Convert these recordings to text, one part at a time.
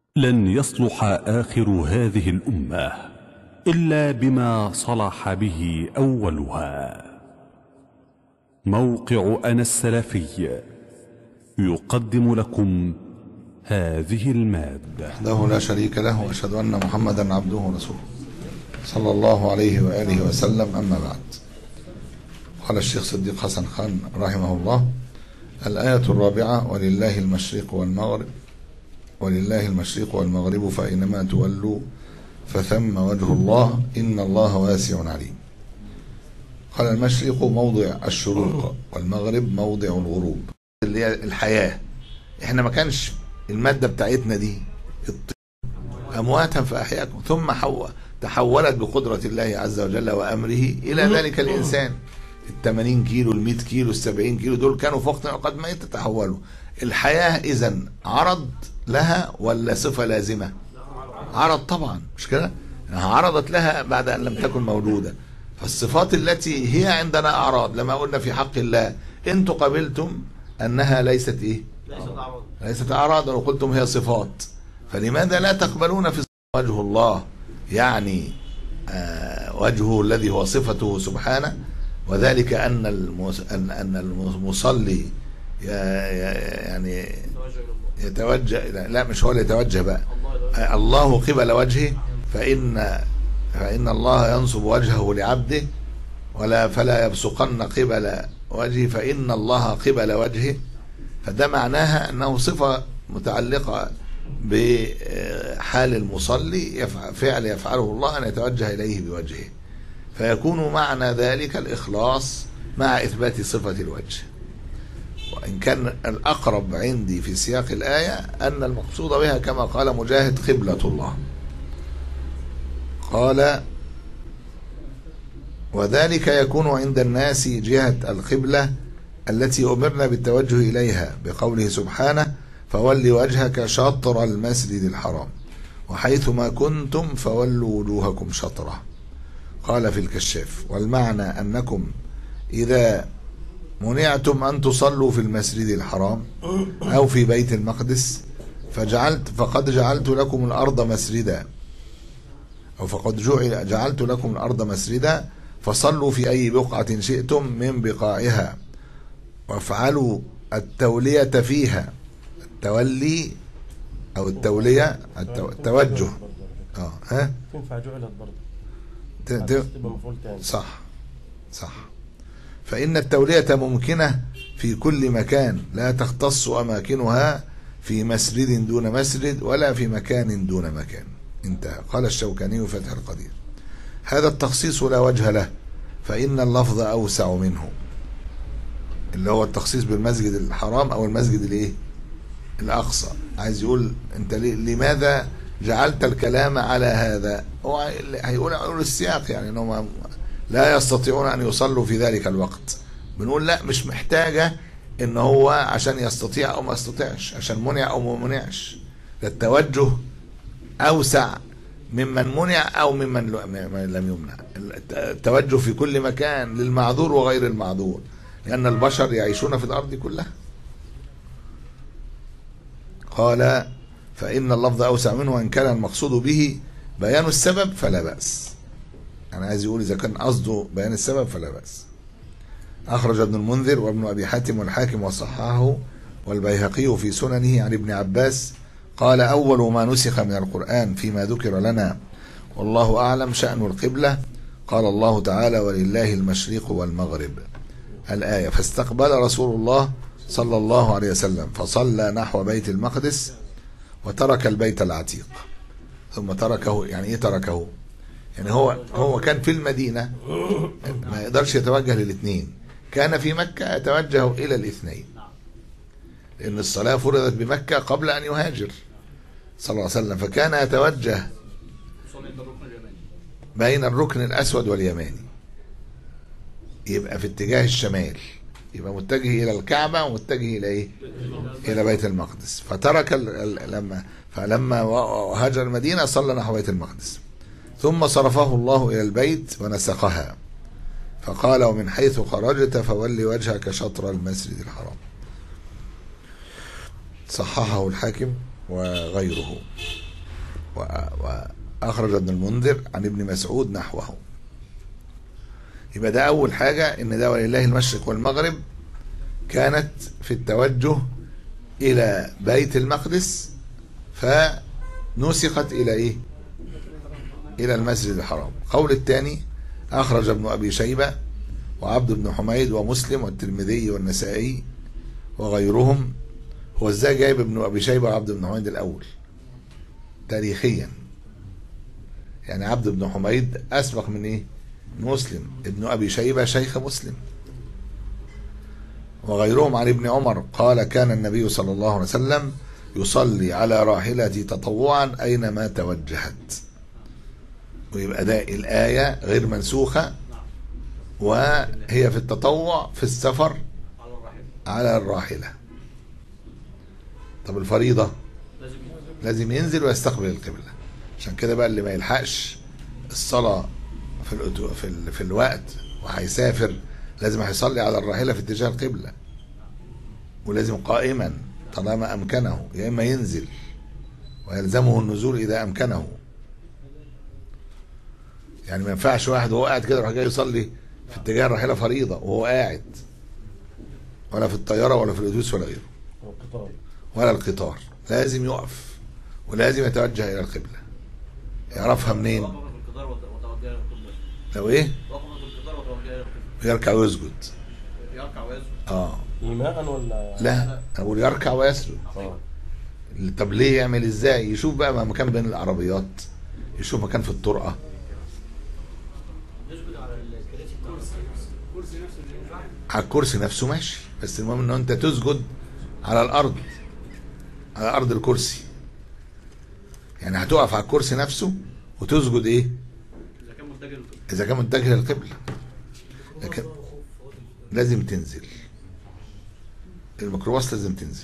لن يصلح اخر هذه الامه الا بما صلح به اولها موقع انا السلفي يقدم لكم هذه الماده وحده لا شريك له واشهد ان محمدا عبده ورسوله صلى الله عليه واله وسلم اما بعد قال الشيخ صديق حسن خان رحمه الله الايه الرابعه ولله المشرق والمغرب ولله المشرق والمغرب فاينما تولوا فثم وجه الله ان الله واسع عليم قال المشرق موضع الشروق والمغرب موضع الغروب اللي هي الحياه احنا ما كانش الماده بتاعتنا دي الطين امواتا فاحياكم ثم حو تحولت بقدره الله عز وجل وامره الى ذلك الانسان ال 80 كيلو ال 100 كيلو ال 70 كيلو دول كانوا في وقت قد ما يتحولوا الحياه اذا عرض لها ولا صفه لازمه عرض طبعا مش كده عرضت لها بعد ان لم تكن موجوده فالصفات التي هي عندنا اعراض لما قلنا في حق الله انتم قبلتم انها ليست ايه ليست أعراض ليست اعراضا وقلتم هي صفات فلماذا لا تقبلون في وجه الله يعني آه وجهه الذي هو صفته سبحانه وذلك ان المس... ان ان المصلي ي- ي- يعني توجه إلى الله يتوجه لا, لا مش هو اللي يتوجه بقى الله يدعو آه، الله قبل وجهه فإن فإن الله ينصب وجهه لعبده ولا فلا يبصقن قبل وجهه فإن الله قبل وجهه فده معناها أنه صفة متعلقة بحال المصلي يفعل فعل يفعله الله أن يتوجه إليه بوجهه فيكون معنى ذلك الإخلاص مع إثبات صفة الوجه وإن كان الأقرب عندي في سياق الآية أن المقصود بها كما قال مجاهد قبلة الله قال وذلك يكون عند الناس جهة القبلة التي أمرنا بالتوجه إليها بقوله سبحانه فول وجهك شطر المسجد الحرام وحيثما كنتم فولوا وجوهكم شطره قال في الكشاف والمعنى أنكم إذا منعتم أن تصلوا في المسجد الحرام أو في بيت المقدس فجعلت فقد جعلت لكم الأرض مسجدا أو فقد جعل جعلت لكم الأرض مسجدا فصلوا في أي بقعة شئتم من بقاعها وافعلوا التولية فيها التولي أو التولية التو- التوجه اه ها تنفع جعلت برضه ت- ت- تبقى مفعول تاني صح صح فإن التولية ممكنة في كل مكان لا تختص أماكنها في مسجد دون مسجد ولا في مكان دون مكان انتهى قال الشوكاني في فتح القدير هذا التخصيص لا وجه له فإن اللفظ أوسع منه اللي هو التخصيص بالمسجد الحرام أو المسجد الإيه الأقصى عايز يقول أنت ليه- لماذا جعلت الكلام على هذا هو هيقول هيقول السياق يعني انهم لا يستطيعون ان يصلوا في ذلك الوقت بنقول لا مش محتاجه ان هو عشان يستطيع او ما يستطيعش عشان منع او ما منعش ده التوجه اوسع ممن منع او ممن ل- م- لم يمنع الت- التوجه في كل مكان للمعذور وغير المعذور لان البشر يعيشون في الارض كلها قال فإن اللفظ أوسع منه وإن كان المقصود به بيان السبب فلا بأس أنا عايز يقول إذا كان قصده بيان السبب فلا بأس أخرج ابن المنذر وابن أبي حاتم والحاكم وصححه والبيهقي في سننه عن ابن عباس قال أول ما نسخ من القرآن فيما ذكر لنا والله أعلم شأن القبلة قال الله تعالى ولله المشرق والمغرب الآية فاستقبل رسول الله صلى الله عليه وسلم فصلى نحو بيت المقدس وترك البيت العتيق ثم تركه يعني ايه تركه يعني هو هو كان في المدينة ما يقدرش يتوجه للاثنين كان في مكة يتوجه إلى الاثنين لأن الصلاة فرضت بمكة قبل أن يهاجر صلى الله عليه وسلم فكان يتوجه صلي عند الركن اليماني بين الركن الأسود واليماني يبقى في اتجاه الشمال يبقى متجه إلى الكعبة ومتجه إلى إيه؟ إلى بيت المقدس فترك ال- ال- لما فلما و- هاجر المدينة صلى نحو بيت المقدس ثم صرفه الله إلى البيت ونسقها فقال ومن حيث خرجت فول وجهك شطر المسجد الحرام صححه الحاكم وغيره و- وأخرج ابن المنذر عن ابن مسعود نحوه يبقى ده أول حاجة إن ده ولله المشرق والمغرب كانت في التوجه إلى بيت المقدس فنسخت إلى إيه؟ إلى المسجد الحرام قول الثاني أخرج ابن أبي شيبة وعبد بن حميد ومسلم والترمذي والنسائي وغيرهم هو ازاي جايب ابن ابي شيبه وعبد بن حميد الاول تاريخيا يعني عبد بن حميد اسبق من ايه مسلم ابن ابي شيبه شيخ مسلم وغيرهم عن ابن عمر قال كان النبي صلى الله عليه وسلم يصلي على راحلته تطوعا اينما توجهت ويبقى ده الايه غير منسوخه وهي في التطوع في السفر على الراحل على الراحلة طب الفريضة لازم لازم ينزل ويستقبل القبلة عشان كده بقى اللي ما يلحقش الصلاة في الأتو... في, ال... في الوقت وهيسافر لازم هيصلي على الراحلة في اتجاه القبلة ولازم قائما طالما أمكنه يا إما ينزل ويلزمه النزول إذا أمكنه يعني ما ينفعش واحد وهو قاعد كده يروح جاي يصلي في اتجاه الراحلة فريضة وهو قاعد ولا في الطيارة ولا في الأتوبيس ولا غيره القطار ولا القطار لازم يقف ولازم يتوجه إلى القبلة يعرفها منين وقف في القطار وت- وتوجه الى القبله لو إيه وقف في القطار وتوجه الى القبله يركع ويسجد يركع ويسجد اه ايماء ولا لا أقول يركع ويسجد اه طب ليه يعمل ازاي يشوف بقى ما مكان بين العربيات يشوف مكان في الطرقة يسجد على الكراسي الكرسي نفسه اللي ينفع على الكرسي نفسه ماشي بس المهم ان انت تسجد على الارض على ارض الكرسي يعني هتقف على الكرسي نفسه وتسجد ايه اذا كان متجه للقبله اذا كان متجه للقبلة لكن لازم تنزل الميكروباص لازم تنزل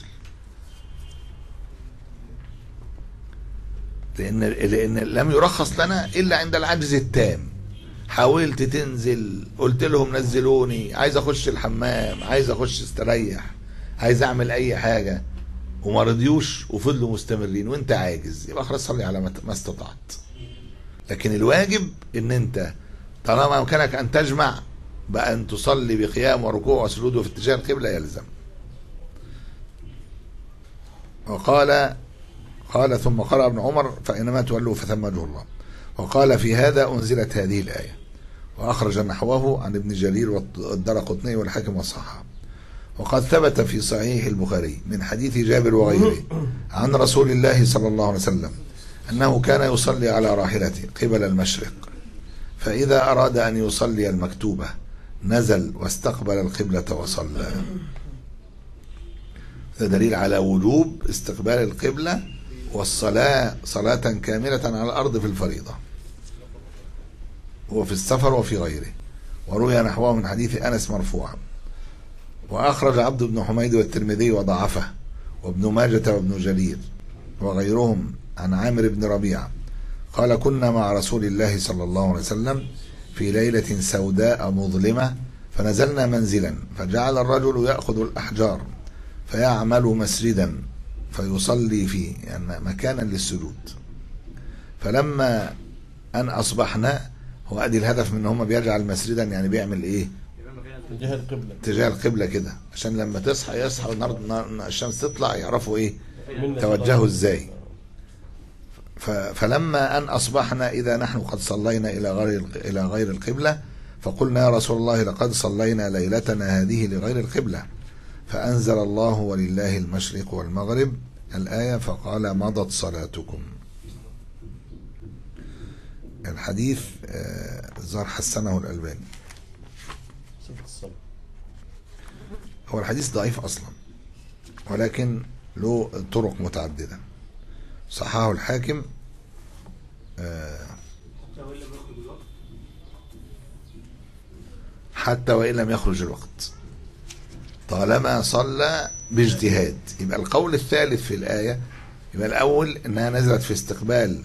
لان لان لم يرخص لنا الا عند العجز التام حاولت تنزل قلت لهم نزلوني عايز اخش الحمام عايز اخش استريح عايز اعمل اي حاجه وما رضيوش وفضلوا مستمرين وانت عاجز يبقى خلاص صلي على ما ما استطعت لكن الواجب ان انت طالما امكانك ان تجمع بان تصلي بقيام وركوع وسجود في اتجاه القبله يلزم وقال قال ثم قال ابن عمر فإنما تولوا فثم وجه الله وقال في هذا أنزلت هذه الآية وأخرج نحوه عن ابن جرير والدار قطني والحاكم والصحابة وقد ثبت في صحيح البخاري من حديث جابر وغيره عن رسول الله صلى الله عليه وسلم أنه كان يصلي على راحلته قبل المشرق فإذا أراد أن يصلي المكتوبة نزل واستقبل القبلة وصلى ده دليل على وجوب استقبال القبلة والصلاة صلاة كاملة على الأرض في الفريضة وفي السفر وفي غيره وروي نحوه من حديث أنس مرفوعا وأخرج عبد بن حميد والترمذي وضعفه وابن ماجة وابن جرير وغيرهم عن عامر بن ربيعة قال كنا مع رسول الله صلى الله عليه وسلم في ليلة سوداء مظلمة فنزلنا منزلا فجعل الرجل يأخذ الأحجار فيعمل مسجدا فيصلي فيه يعني مكانا للسجود فلما أن أصبحنا هو أدي الهدف من هم بيجعل مسجدا يعني بيعمل إيه يبقى مكان اتجاه القبلة اتجاه القبلة كده عشان لما تصحى يصحى والنهار النهار- الشمس تطلع يعرفوا إيه من توجهوا إزاي ف- فلما أن أصبحنا إذا نحن قد صلينا إلى غير إلى غير القبلة فقلنا يا رسول الله لقد صلينا ليلتنا هذه لغير القبلة فأنزل الله ولله المشرق والمغرب الآية فقال مضت صلاتكم الحديث آه، الظاهر حسنه الألباني صفة الصلاة هو الحديث ضعيف أصلا ولكن له طرق متعددة صححه الحاكم آه، حتى وإن لم يخرج الوقت طالما صلى باجتهاد يبقى القول الثالث في الآية يبقى الأول إنها نزلت في استقبال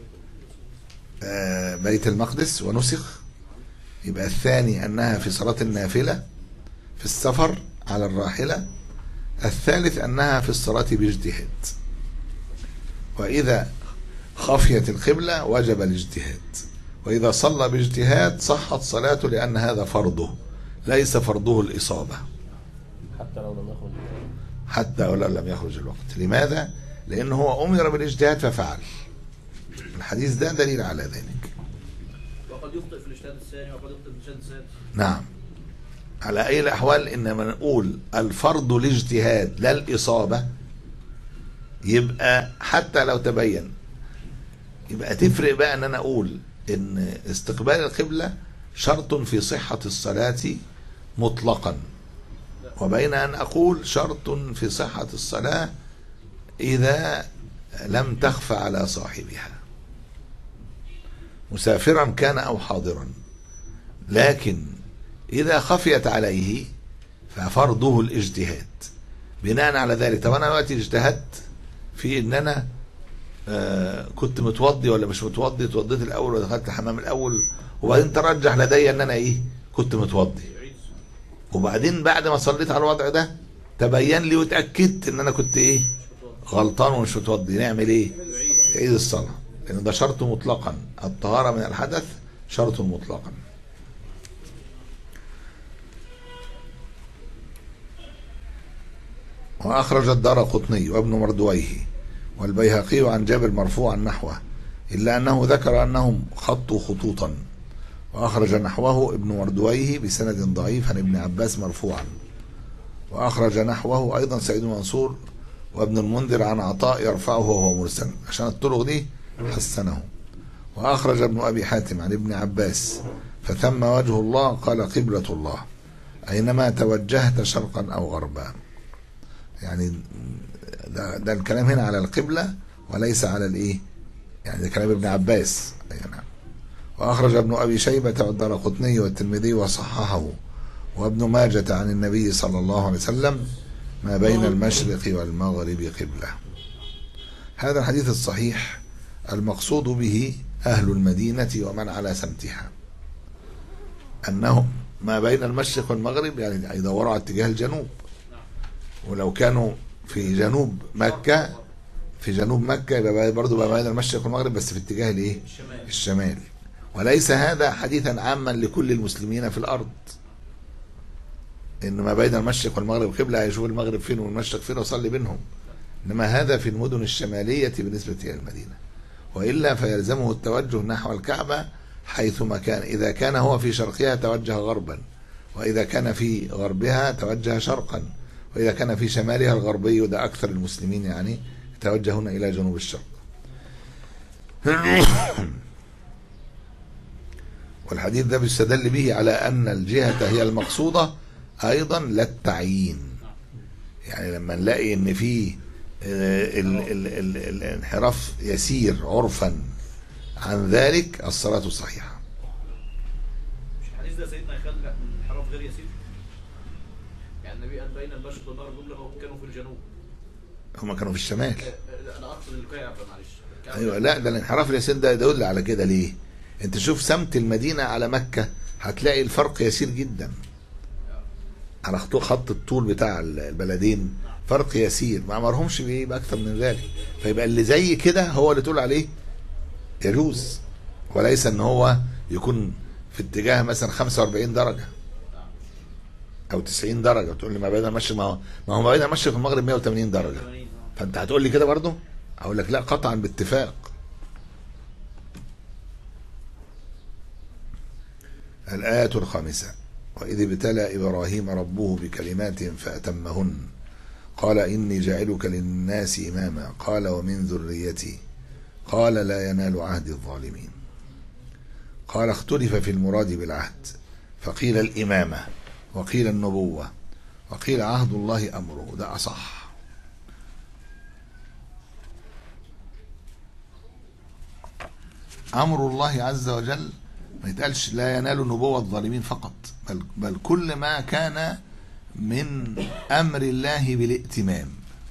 آه، بيت المقدس ونسخ يبقى الثاني أنها في صلاة النافلة في السفر على الراحلة الثالث أنها في الصلاة باجتهاد وإذا خفيت القبلة وجب الاجتهاد وإذا صلى باجتهاد صحت صلاته لأن هذا فرضه ليس فرضه الإصابة حتى لو لم يخرج حتى ولو لم يخرج الوقت لماذا؟ لأنه هو أمر بالاجتهاد ففعل الحديث ده دليل على ذلك وقد يخطئ في الاجتهاد الثاني وقد يخطئ في الاجتهاد الثالث نعم على أي الأحوال إنما نقول الفرض الاجتهاد لا الإصابة يبقى حتى لو تبين يبقى تفرق بقى ان انا اقول ان استقبال القبلة شرط في صحة الصلاة مطلقا وبين ان اقول شرط في صحة الصلاة اذا لم تخف على صاحبها مسافرا كان او حاضرا لكن اذا خفيت عليه ففرضه الاجتهاد بناء على ذلك طب انا دلوقتي اجتهدت في ان انا آه كنت متوضي ولا مش متوضي اتوضيت الاول ودخلت الحمام الاول وبعدين ترجح لدي ان انا ايه كنت متوضي وبعدين بعد ما صليت على الوضع ده تبين لي واتاكدت ان انا كنت ايه غلطان ومش متوضي نعمل ايه عيد الصلاه لان ده شرط مطلقا الطهاره من الحدث شرط مطلقا وأخرج الدار قطني وابن مردويه والبيهقي عن جابر مرفوعا نحوه إلا أنه ذكر أنهم خطوا خطوطا وأخرج نحوه ابن مردويه بسند ضعيف عن ابن عباس مرفوعا وأخرج نحوه أيضا سعيد منصور وابن المنذر عن عطاء يرفعه وهو مرسل عشان الطرق دي حسنه وأخرج ابن أبي حاتم عن ابن عباس فثم وجه الله قال قبلة الله أينما توجهت شرقا أو غربا يعني ده, ده الكلام هنا على القبلة وليس على الايه يعني ده كلام ابن عباس أي نعم وأخرج ابن أبي شيبة والدار قطني والترمذي وصححه وابن ماجة عن النبي صلى الله عليه وسلم ما بين المشرق والمغرب قبلة هذا الحديث الصحيح المقصود به أهل المدينة ومن على سمتها أنهم ما بين المشرق والمغرب يعني يدوروا على اتجاه الجنوب ولو كانوا في جنوب مكة في جنوب مكة يبقى برضه ما بين المشرق والمغرب بس في اتجاه الايه؟ الشمال الشمال وليس هذا حديثا عاما لكل المسلمين في الارض ان ما بين المشرق والمغرب قبلة هيشوف المغرب فين والمشرق فين ويصلي بينهم انما هذا في المدن الشمالية بالنسبة الى المدينة والا فيلزمه التوجه نحو الكعبة حيث ما كان اذا كان هو في شرقها توجه غربا واذا كان في غربها توجه شرقا واذا كان في شمالها الغربي وده اكثر المسلمين يعني يتوجهون الى جنوب الشرق والحديث ده بيستدل به على أن الجهة هي المقصودة أيضا لا التعيين يعني لما نلاقي أن في آه، ال- ال- ال- الانحراف يسير عرفا عن ذلك الصلاة صحيحة مش الحديث ده سيدنا يخلق انحراف غير يسير يعني النبي قال بين المشرق والمغرب جمله كانوا في الجنوب هما كانوا في الشمال آه، آه، انا اقصد الكعبه معلش الكعبة ايوه لا ده الانحراف اليسير ده يدل على كده ليه انت شوف سمت المدينة على مكة هتلاقي الفرق يسير جدا على خط خط الطول بتاع البلدين فرق يسير ما امرهمش بايه باكثر من ذلك فيبقى اللي زي كده هو اللي تقول عليه يجوز وليس ان هو يكون في اتجاه مثلا 45 درجة او 90 درجة تقول لي ما بين المشرق ما هو ما هو ما بين المشرق والمغرب 180 درجة 80 آه. فانت هتقول لي كده برضه اقول لك لا قطعا باتفاق الآية الخامسة وإذ ابتلى إبراهيم ربه بكلمات فأتمهن قال إني جاعلك للناس إماما قال ومن ذريتي قال لا ينال عهد الظالمين قال اختلف في المراد بالعهد فقيل الإمامة وقيل النبوة وقيل عهد الله أمره ده أصح امر الله عز وجل ما يتقالش لا ينال نبوة الظالمين فقط بل, بل كل ما كان من امر الله بالائتمام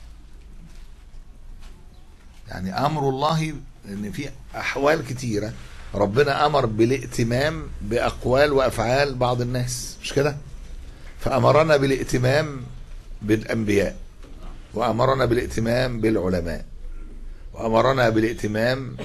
يعني امر الله ان في احوال كتيرة ربنا امر بالائتمام باقوال وافعال بعض الناس مش كده فامرنا بالائتمام بالانبياء وامرنا بالائتمام بالعلماء وأمرنا بالائتمام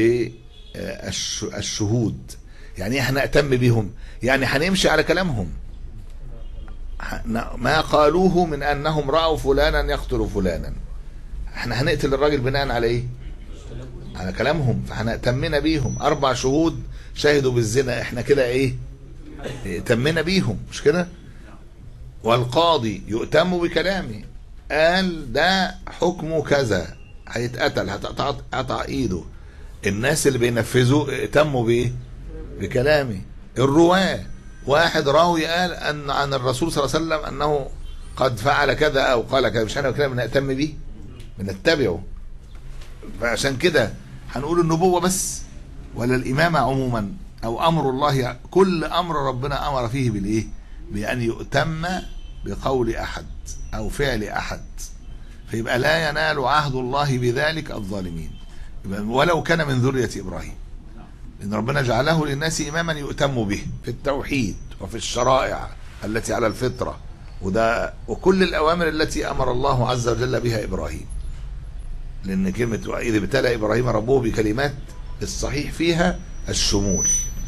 بالشهود يعني إيه هنأتم بهم يعني هنمشي على كلامهم ح- ما قالوه من أنهم رأوا فلانا يقتل فلانا احنا هنقتل الراجل بناء على ايه على كلامهم فهنأتمنا بيهم أربع شهود شهدوا بالزنا احنا كده ايه ائتمنا بيهم مش كده والقاضي يؤتم بكلامه قال ده حكمه كذا هيتقتل هتقطع قطع ايده الناس اللي بينفذوا ائتموا بايه بكلامه الرواه واحد راوي قال ان عن الرسول صلى الله عليه وسلم انه قد فعل كذا او قال كذا مش احنا كده بنهتم بيه بنتبعه فعشان كده هنقول النبوة بس ولا الإمامة عموما أو أمر الله كل أمر ربنا أمر فيه بالإيه بأن يؤتم بقول أحد أو فعل أحد فيبقى لا ينال عهد الله بذلك الظالمين يبقى ولو كان من ذرية إبراهيم إن ربنا جعله للناس إماما يؤتم به في التوحيد وفي الشرائع التي على الفطرة وده وكل الأوامر التي أمر الله عز وجل بها إبراهيم لأن كلمة وإذ ابتلى إبراهيم ربه بكلمات الصحيح فيها الشمول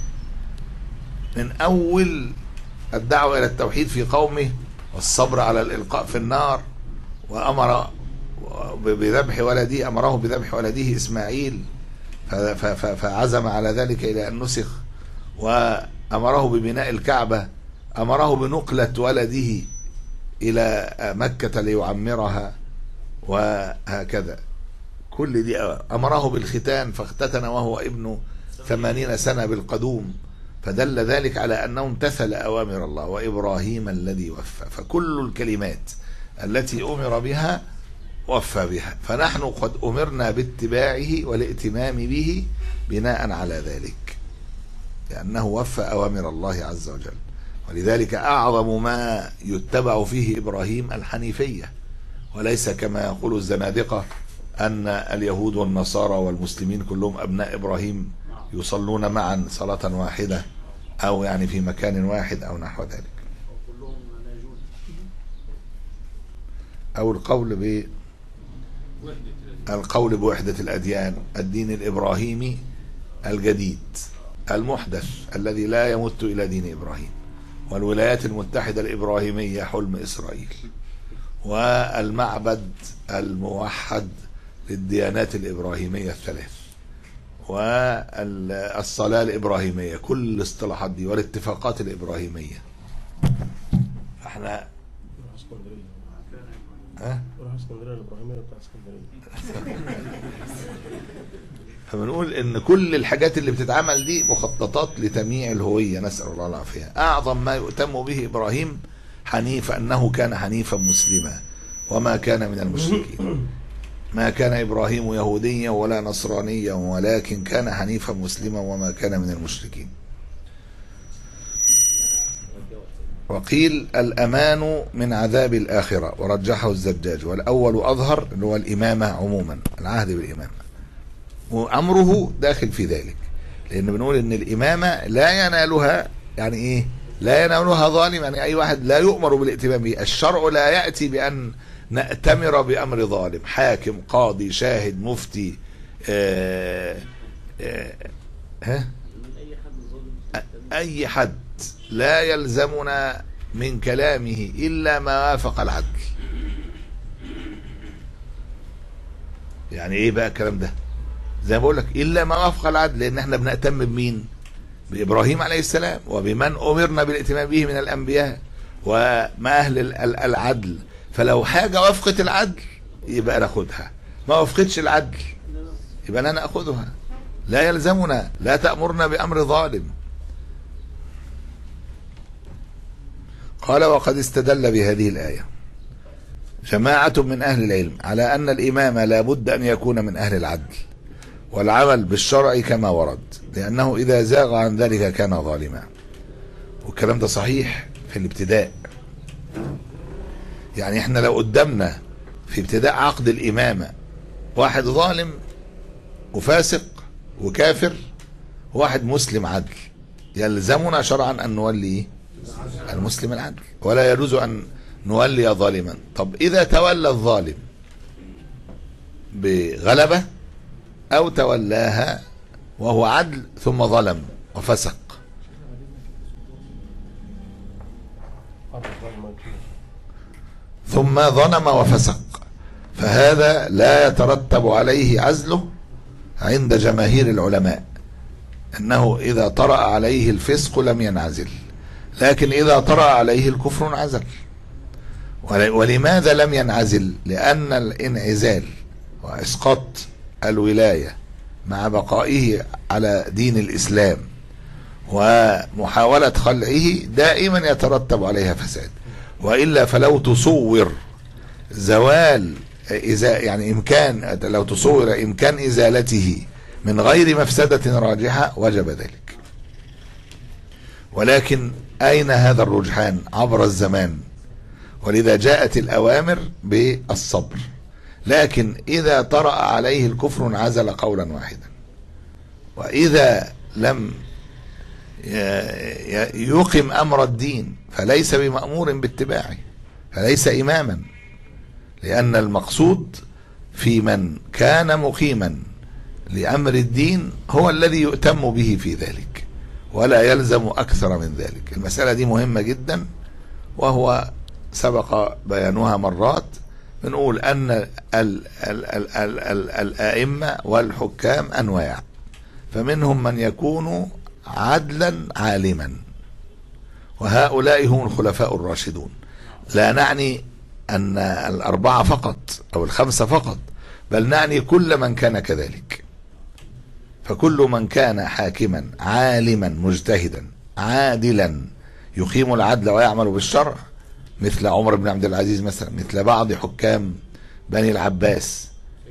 من أول الدعوة إلى التوحيد في قومه والصبر على الإلقاء في النار وأمر بذبح ولده أمره بذبح ولده إسماعيل ف- ف- ف- فعزم على ذلك إلى أن نسخ وأمره ببناء الكعبة أمره بنقلة ولده إلى مكة ليعمرها وهكذا كل دي أمره بالختان فاختتن وهو ابن ثمانين سنة بالقدوم فدل ذلك على أنه امتثل أوامر الله وإبراهيم الذي وفى فكل الكلمات التي أمر بها وفى بها فنحن قد أمرنا باتباعه والائتمام به بناء على ذلك لأنه وفى أوامر الله عز وجل ولذلك أعظم ما يتبع فيه إبراهيم الحنيفية وليس كما يقول الزنادقة أن اليهود والنصارى والمسلمين كلهم أبناء إبراهيم يصلون معا صلاة واحدة أو يعني في مكان واحد أو نحو ذلك كلهم ناجون أو القول ب القول بوحدة الأديان الدين الإبراهيمي الجديد المحدث الذي لا يمت إلى دين إبراهيم والولايات المتحدة الإبراهيمية حلم إسرائيل والمعبد الموحد للديانات الإبراهيمية الثلاث والصلاة الإبراهيمية كل الاصطلاحات دي والاتفاقات الإبراهيمية احنا روح اسكندريه ها روح اسكندريه الابراهيميه بتاع اسكندريه فبنقول ان كل الحاجات اللي بتتعمل دي مخططات لتمييع الهويه نسال الله العافيه اعظم ما يؤتم به ابراهيم حنيف انه كان حنيفا مسلما وما كان من المشركين ما كان ابراهيم يهوديا ولا نصرانيا ولكن كان حنيفا مسلما وما كان من المشركين وقيل الأمان من عذاب الآخرة ورجحه الزجاج والأول أظهر اللي هو الإمامة عموما العهد بالإمامة وأمره داخل في ذلك لأن بنقول إن الإمامة لا ينالها يعني إيه لا ينالها ظالم يعني أي واحد لا يؤمر بالائتمام به الشرع لا يأتي بأن نأتمر بأمر ظالم حاكم قاضي شاهد مفتي آه آه ها اي حد ظالم أي حد لا يلزمنا من كلامه إلا ما وافق العدل يعني إيه بقى الكلام ده زي ما بقول لك إلا ما وافق العدل لأن احنا بنهتم بمين بإبراهيم عليه السلام وبمن أمرنا بالائتمام به من الأنبياء وما أهل ال- ال- العدل فلو حاجة وافقت العدل يبقى ناخدها ما وافقتش العدل يبقى لا ناخذها لا يلزمنا لا تأمرنا بأمر ظالم قال وقد استدل بهذه الآية جماعة من أهل العلم على أن الإمام لا بد أن يكون من أهل العدل والعمل بالشرع كما ورد لأنه إذا زاغ عن ذلك كان ظالما والكلام ده صحيح في الابتداء يعني احنا لو قدامنا في ابتداء عقد الإمامة واحد ظالم وفاسق وكافر وواحد مسلم عدل يلزمنا شرعا أن نولي إيه؟ المسلم العدل ولا يجوز أن نولي ظالما طب إذا تولى الظالم بغلبة أو تولاها وهو عدل ثم ظلم وفسق ثم ظلم وفسق فهذا لا يترتب عليه عزله عند جماهير العلماء أنه إذا طرأ عليه الفسق لم ينعزل لكن إذا طرأ عليه الكفر انعزل ول- ولماذا لم ينعزل لأن الانعزال وإسقاط الولاية مع بقائه على دين الإسلام ومحاولة خلعه دائما يترتب عليها فساد وإلا فلو تصور زوال إذا يعني إمكان لو تصور إمكان إزالته من غير مفسدة راجحة وجب ذلك ولكن أين هذا الرجحان عبر الزمان ولذا جاءت الأوامر بالصبر لكن إذا طرأ عليه الكفر انعزل قولا واحدا وإذا لم ي- ي- يقم أمر الدين فليس بمأمور باتباعه فليس إماما لأن المقصود في من كان مقيما لأمر الدين هو الذي يؤتم به في ذلك ولا يلزم أكثر من ذلك المسألة دي مهمة جدا وهو سبق بيانها مرات بنقول أن ال ال ال ال ال الآئمة والحكام أنواع فمنهم من يكون عدلا عالما وهؤلاء هم الخلفاء الراشدون لا نعني أن الأربعة فقط أو الخمسة فقط بل نعني كل من كان كذلك فكل من كان حاكما عالما مجتهدا عادلا يقيم العدل ويعمل بالشرع مثل عمر بن عبد العزيز مثلا مثل بعض حكام بني العباس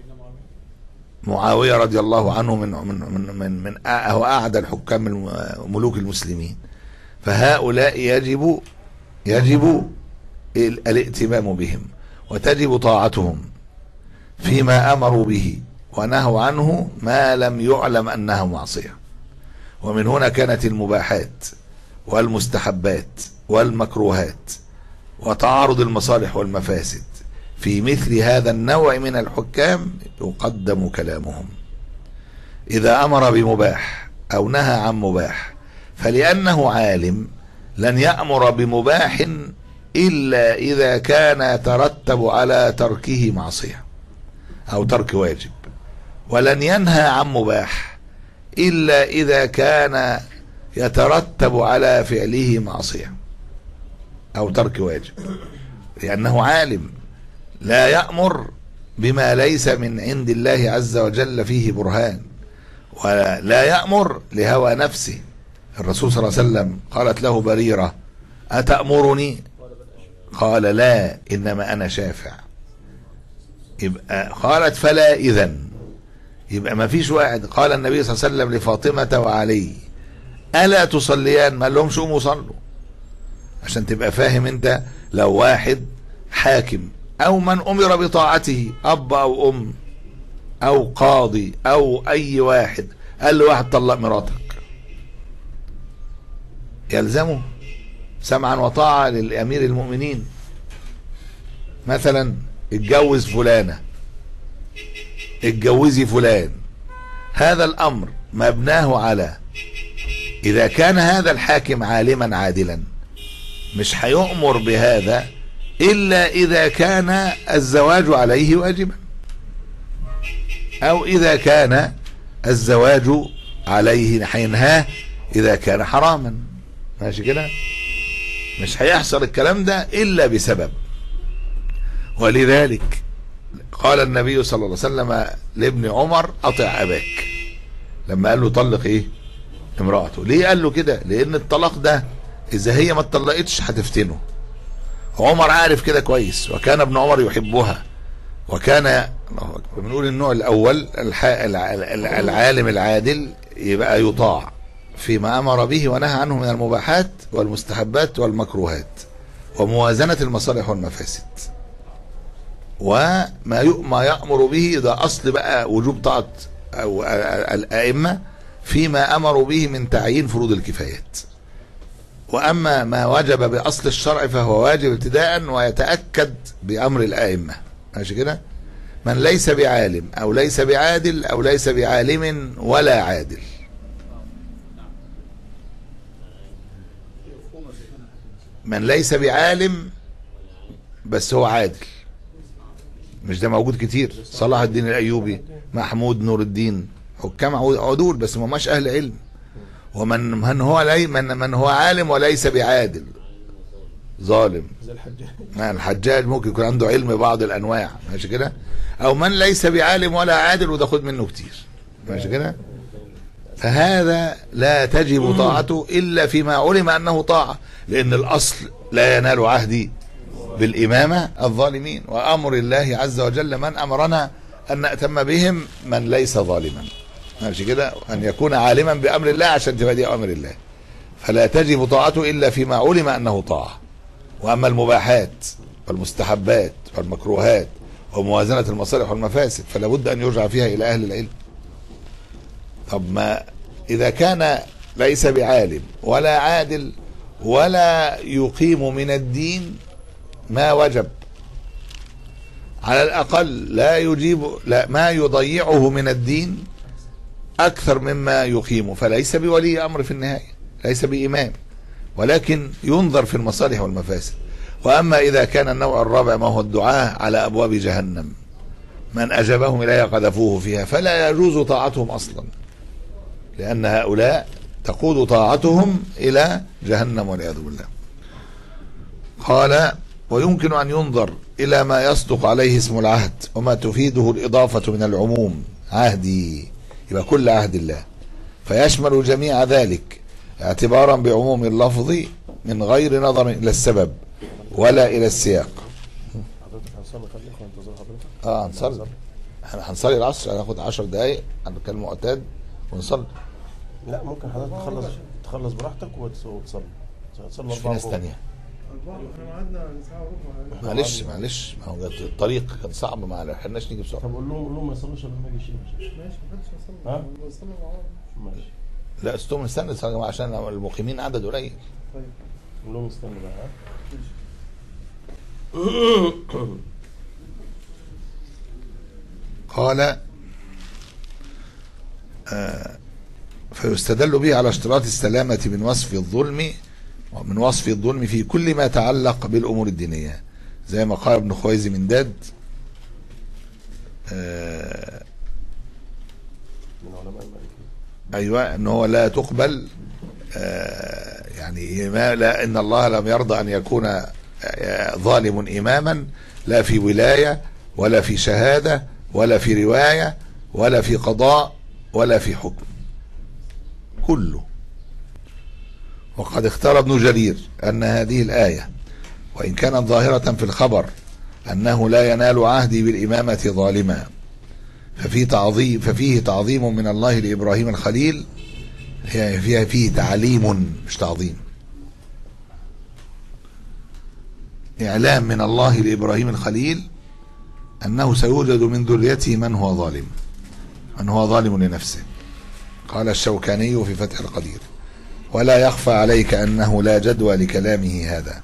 معاوية رضي الله عنه من من من من, من أع- هو أعدى الحكام الم- ملوك المسلمين فهؤلاء يجب يجب ال- الائتمام بهم وتجب طاعتهم فيما امروا به ونهوا عنه ما لم يعلم انها معصيه ومن هنا كانت المباحات والمستحبات والمكروهات وتعارض المصالح والمفاسد في مثل هذا النوع من الحكام يقدم كلامهم اذا امر بمباح او نهى عن مباح فلانه عالم لن يامر بمباح الا اذا كان يترتب على تركه معصيه او ترك واجب ولن ينهى عن مباح الا اذا كان يترتب على فعله معصيه او ترك واجب لانه عالم لا يامر بما ليس من عند الله عز وجل فيه برهان ولا يامر لهوى نفسه الرسول صلى الله عليه وسلم قالت له بريره اتامرني قال لا انما انا شافع يبقى قالت فلا اذا يبقى ما فيش واحد قال النبي صلى الله عليه وسلم لفاطمه وعلي الا تصليان ما لهمش قوموا صلوا عشان تبقى فاهم انت لو واحد حاكم او من امر بطاعته اب او ام او قاضي او اي واحد قال له واحد طلق مراتك يلزمه سمعا وطاعة للأمير المؤمنين مثلا اتجوز فلانة اتجوزي فلان هذا الأمر مبناه على إذا كان هذا الحاكم عالما عادلا مش هيؤمر بهذا إلا إذا كان الزواج عليه واجبا أو إذا كان الزواج عليه هينهاه إذا كان حراما ماشي كده مش هيحصل الكلام ده الا بسبب ولذلك قال النبي صلى الله عليه وسلم لابن عمر اطع اباك لما قال له طلق ايه امراته ليه قال له كده لان الطلاق ده اذا هي ما اتطلقتش هتفتنه عمر عارف كده كويس وكان ابن عمر يحبها وكان الله أكبر. بنقول النوع الاول الح... الع- الع- العالم العادل يبقى يطاع فيما امر به ونهى عنه من المباحات والمستحبات والمكروهات وموازنه المصالح والمفاسد وما ي- ما يامر به ده اصل بقى وجوب طاعه او الائمه فيما امروا به من تعيين فروض الكفايات واما ما وجب باصل الشرع فهو واجب ابتداء ويتاكد بامر الائمه ماشي كده من ليس بعالم أو ليس بعادل أو ليس بعالم ولا عادل من ليس بعالم بس هو عادل مش ده موجود كتير صلاح الدين الأيوبي محمود نور الدين حكام عدول بس ما ماش أهل علم ومن من هو لي من, من هو عالم وليس بعادل ظالم زي الحجاج ما الحجاج ممكن يكون عنده علم بعض الانواع ماشي كده او من ليس بعالم ولا عادل وده خد منه كتير ماشي كده فهذا لا تجب طاعته الا فيما علم انه طاعه لان الاصل لا ينال عهدي بالامامه الظالمين وامر الله عز وجل من امرنا ان ناتم بهم من ليس ظالما ماشي كده ان يكون عالما بامر الله عشان تبقى دي امر الله فلا تجب طاعته الا فيما علم انه طاعه واما المباحات والمستحبات والمكروهات وموازنه المصالح والمفاسد فلا بد ان يرجع فيها الى اهل العلم طب ما اذا كان ليس بعالم ولا عادل ولا يقيم من الدين ما وجب على الاقل لا يجيب لا ما يضيعه من الدين اكثر مما يقيمه فليس بولي امر في النهايه ليس بامام ولكن ينظر في المصالح والمفاسد واما اذا كان النوع الرابع ما هو الدعاء على ابواب جهنم من اجابهم اليها قذفوه فيها فلا يجوز طاعتهم اصلا لان هؤلاء تقود طاعتهم الى جهنم والعياذ بالله قال ويمكن ان ينظر الى ما يصدق عليه اسم العهد وما تفيده الاضافه من العموم عهدي يبقى كل عهد الله فيشمل جميع ذلك اعتبارا بعموم اللفظ من غير نظر الى السبب ولا الى السياق حضرتك هنصلي خليك وانتظر حضرتك اه هنصلي احنا هنصلي العصر هناخد 10 دقايق هنتكلم معتاد ونصلي لا ممكن حضرتك تخلص تخلص براحتك وتص- وتصلي تصلي مش في أربعة ناس وربع. تانية احنا قعدنا ساعة وربع معلش معلش ما هو الطريق كان صعب ما لحقناش نيجي بسرعه طب قول لهم قول لهم ما يصلوش الا لما يجي الشيخ ماشي محدش هيصلي ها؟ بنصلي مع بعض ماشي لا استوم نستنى يا جماعه عشان المقيمين عدد قليل طيب قول لهم استنوا بقى ها قال آه، فيستدل به على اشتراط السلامة من وصف الظلم ومن وصف الظلم في كل ما يتعلق بالأمور الدينية زي ما قال ابن خويزي من داد آه، من علماء المالكية ايوه ان هو لا تقبل آه، يعني ما لا ان الله لم يرضى ان يكون آه، ظالم اماما لا في ولايه ولا في شهاده ولا في روايه ولا في قضاء ولا في حكم كله وقد اختار ابن جرير ان هذه الايه وان كانت ظاهره في الخبر انه لا ينال عهدي بالامامه ظالما ففي تعظيم ففيه تعظيم من الله لابراهيم الخليل هي فيها فيه تعليم مش تعظيم اعلام من الله لابراهيم الخليل انه سيوجد من ذريته من هو ظالم من هو ظالم لنفسه قال الشوكاني في فتح القدير ولا يخفى عليك انه لا جدوى لكلامه هذا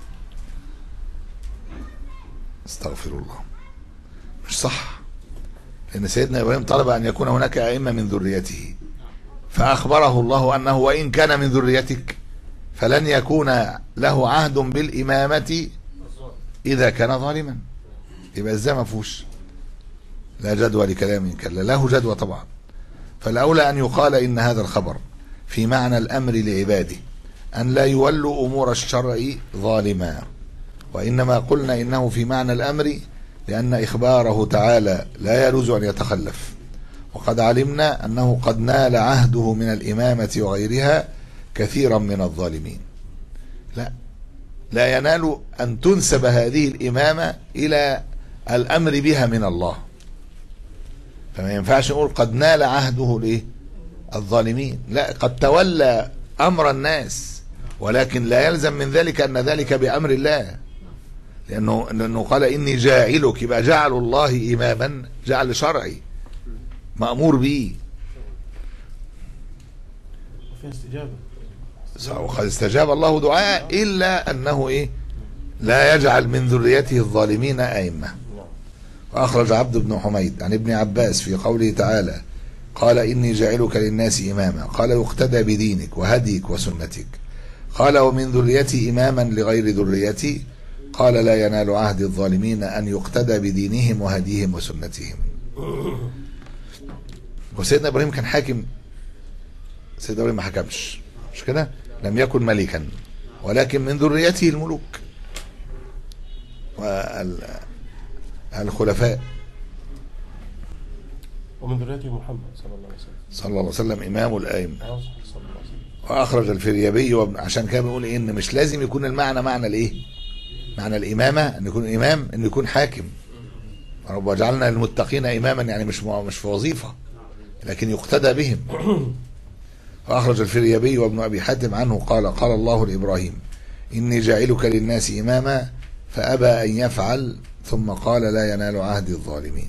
استغفر الله مش صح لأن سيدنا إبراهيم طلب أن يكون هناك أئمة من ذريته فأخبره الله أنه وإن كان من ذريتك فلن يكون له عهد بالإمامة إذا كان ظالما يبقى إزاي ما فيهوش لا جدوى لكلامه كلا له جدوى طبعا فالأولى أن يقال إن هذا الخبر في معنى الأمر لعباده أن لا يولوا أمور الشرع ظالما وإنما قلنا إنه في معنى الأمر لأن إخباره تعالى لا يجوز أن يتخلف وقد علمنا أنه قد نال عهده من الإمامة وغيرها كثيرا من الظالمين لا لا ينال أن تنسب هذه الإمامة إلى الأمر بها من الله فما ينفعش نقول قد نال عهده لإيه الظالمين لا قد تولى أمر الناس ولكن لا يلزم من ذلك أن ذلك بأمر الله لأنه لأنه قال إني جاعلك يبقى جعل الله إماما جعل شرعي مأمور به وفيها استجابة وقد استجاب الله دعاء إلا أنه إيه لا يجعل من ذريته الظالمين أئمة نعم وأخرج عبد بن حميد عن ابن عباس في قوله تعالى قال إني جاعلك للناس إماما قال يقتدى بدينك وهديك وسنتك قال ومن ذريتي إماما لغير ذريتي قال لا ينال عهد الظالمين أن يقتدى بدينهم وهديهم وسنتهم وسيدنا إبراهيم كان حاكم سيدنا إبراهيم ما حكمش مش كده لم يكن ملكا ولكن من ذريته الملوك والخلفاء ومن ذريته محمد صلى الله عليه وسلم صلى الله عليه وسلم إمام الآئمة آه، صلى الله عليه وسلم وأخرج الفريابي وابن عشان كده بيقول إيه إن مش لازم يكون المعنى معنى الإيه؟ معنى الإمامة إن يكون إمام إن يكون حاكم رب وجعلنا للمتقين إماما يعني مش مش في وظيفة لكن يقتدى بهم وأخرج الفريابي وابن أبي حاتم عنه قال قال الله لإبراهيم إني جاعلك للناس إماما فأبى أن يفعل ثم قال لا ينال عهد الظالمين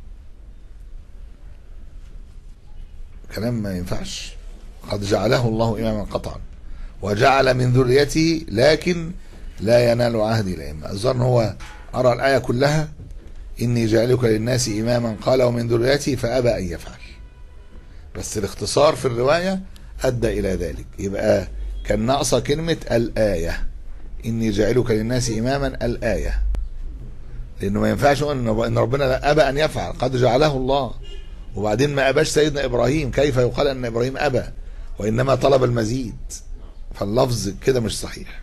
كلام ما ينفعش قد جعله الله إماما قطعا وجعل من ذريته لكن لا ينال عهدي الأئمة الظاهر إن هو أرى الآية كلها إني جعلك للناس إماما قال ومن ذريتي فأبى أن يفعل بس الاختصار في الرواية أدى إلى ذلك يبقى كان ناقصة كلمة الآية إني جاعلك للناس إماما الآية لأنه ما ينفعش نقول إن إن ربنا لا أبى أن يفعل قد جعله الله وبعدين ما أباش سيدنا إبراهيم كيف يقال أن إبراهيم أبى وإنما طلب المزيد فاللفظ كده مش صحيح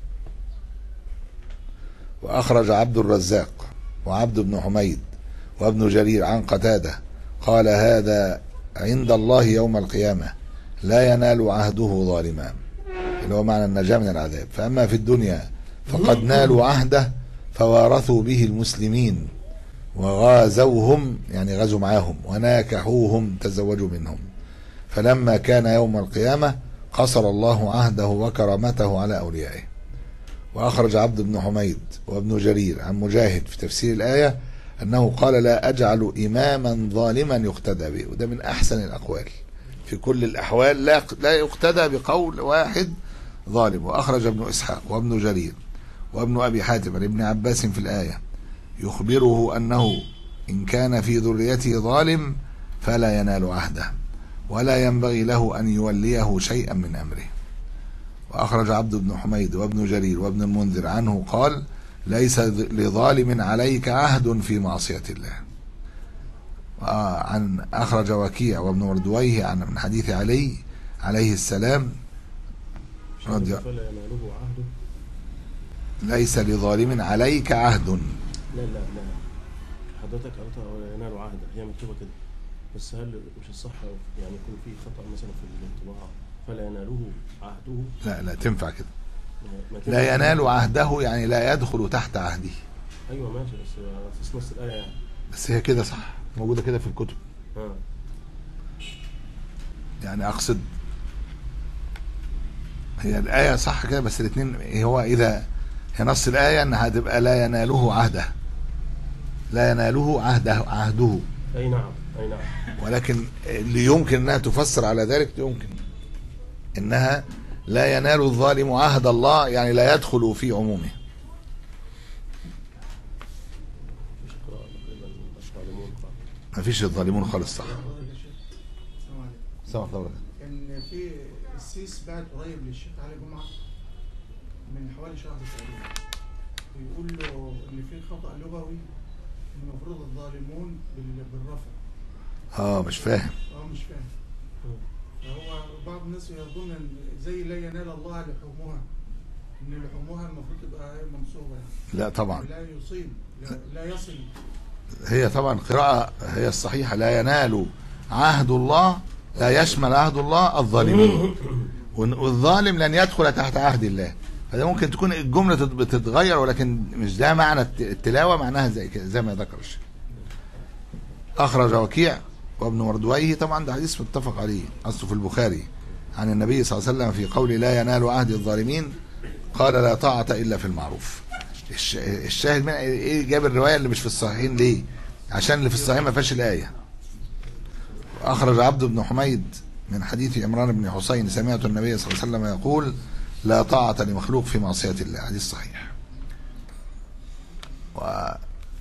وأخرج عبد الرزاق وعبد بن حميد وابن جرير عن قتادة قال هذا عند الله يوم القيامة لا ينال عهده ظالما اللي هو معنى النجاة من العذاب فأما في الدنيا فقد نالوا عهده فوارثوا به المسلمين وغازوهم يعني غزوا معاهم وناكحوهم تزوجوا منهم فلما كان يوم القيامة قصر الله عهده وكرامته على أوليائه وأخرج عبد بن حميد وابن جرير عن مجاهد في تفسير الآية أنه قال لا أجعل إماما ظالما يقتدى به وده من أحسن الأقوال في كل الأحوال لا لا يقتدى بقول واحد ظالم وأخرج ابن إسحاق وابن جرير وابن أبي حاتم عن ابن عباس في الآية يخبره أنه إن كان في ذريته ظالم فلا ينال عهده ولا ينبغي له أن يوليه شيئا من أمره وأخرج عبد بن حميد وابن جرير وابن المنذر عنه قال ليس لظالم عليك عهد في معصية الله عن أخرج وكيع وابن وردويه عن من حديث علي عليه السلام رضي فلا يناله عهده ليس لظالم عليك عهد لا لا لا حضرتك قرأتها ولا ينال عهدا هي مكتوبة كده بس هل مش الصح يعني يكون في خطأ مثلا في الانطباع فلا يناله عهده لا لا تنفع كده ما- ما لا تنفع. ينال عهده يعني لا يدخل تحت عهده ايوه ماشي بس على اساس نص الايه يعني بس هي كده صح موجودة كده في الكتب اه يعني أقصد هي الآية صح كده بس الاثنين هو إذا هي نص الآية أنها هتبقى لا يناله عهده لا يناله عهده عهده اي نعم اي نعم ولكن اللي يمكن انها تفسر على ذلك يمكن انها لا ينال الظالم عهد الله يعني لا يدخل في عمومه مش قراءة تقريبا الظالمون قال ما فيش الظالمون خالص صح السلام عليكم سمح الله كان في السيس بعت قريب للشيخ علي جمعه من حوالي شهر تقريبا بيقول له ان في خطا لغوي ان المفروض الظالمون بال- بالرفع اه مش فاهم اه مش فاهم فهو بعض الناس يظن ان زي لا ينال الله لحومها ان لحومها المفروض تبقى منصوبه يعني لا طبعا لا يصيب لا, لا يصل هي طبعا قراءة هي الصحيحة لا ينال عهد الله لا يشمل عهد الله الظالمين وال- والظالم لن يدخل تحت عهد الله فده ممكن تكون الجملة تت- بتتغير ولكن مش ده معنى الت- التلاوة معناها زي كده زي ما ذكر الشيخ أخرج وكيع وابن وردويه طبعا ده حديث متفق عليه أصله في البخاري عن النبي صلى الله عليه وسلم في قول لا ينال عهد الظالمين قال لا طاعة إلا في المعروف الش- الشاهد من ايه جاب الروايه اللي مش في الصحيحين ليه عشان اللي في الصحيحين ما فيهاش الايه اخرج عبد بن حميد من حديث عمران بن حسين سمعت النبي صلى الله عليه وسلم يقول لا طاعة لمخلوق في معصية الله حديث صحيح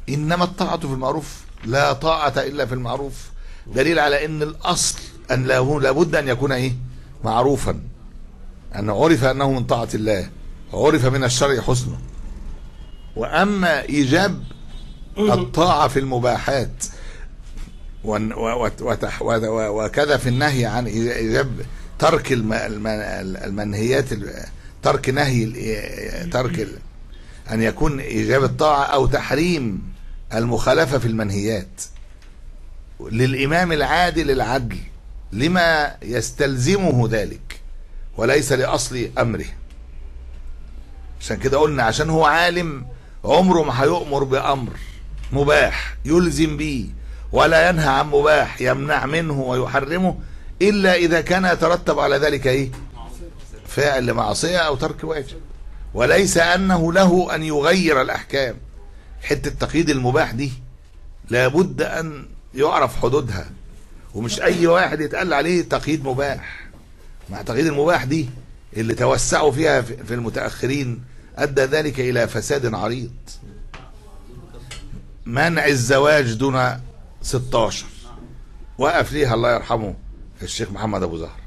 انما الطاعه في المعروف لا طاعه الا في المعروف دليل على ان الاصل ان له لابد ان يكون ايه معروفا ان عرف انه من طاعه الله عرف من الشرع حسنه واما ايجاب الطاعه في المباحات ون- و- وتح- و- و- وكذا في النهي عن ايجاب ترك الم- الم- المنهيات ال- ترك نهي ال- ترك ال- ان يكون ايجاب الطاعه او تحريم المخالفه في المنهيات للامام العادل العدل لما يستلزمه ذلك وليس لاصل امره عشان كده قلنا عشان هو عالم عمره ما هيؤمر بامر مباح يلزم به ولا ينهى عن مباح يمنع منه ويحرمه الا اذا كان يترتب على ذلك ايه فعل معصيه او ترك واجب وليس انه له ان يغير الاحكام حته تقييد المباح دي لابد ان يعرف حدودها ومش اي واحد يتقال عليه تقييد مباح مع تقييد المباح دي اللي توسعوا فيها في في المتاخرين ادى ذلك الى فساد عريض منع الزواج دون 16 وقف ليها الله يرحمه الشيخ محمد ابو زهر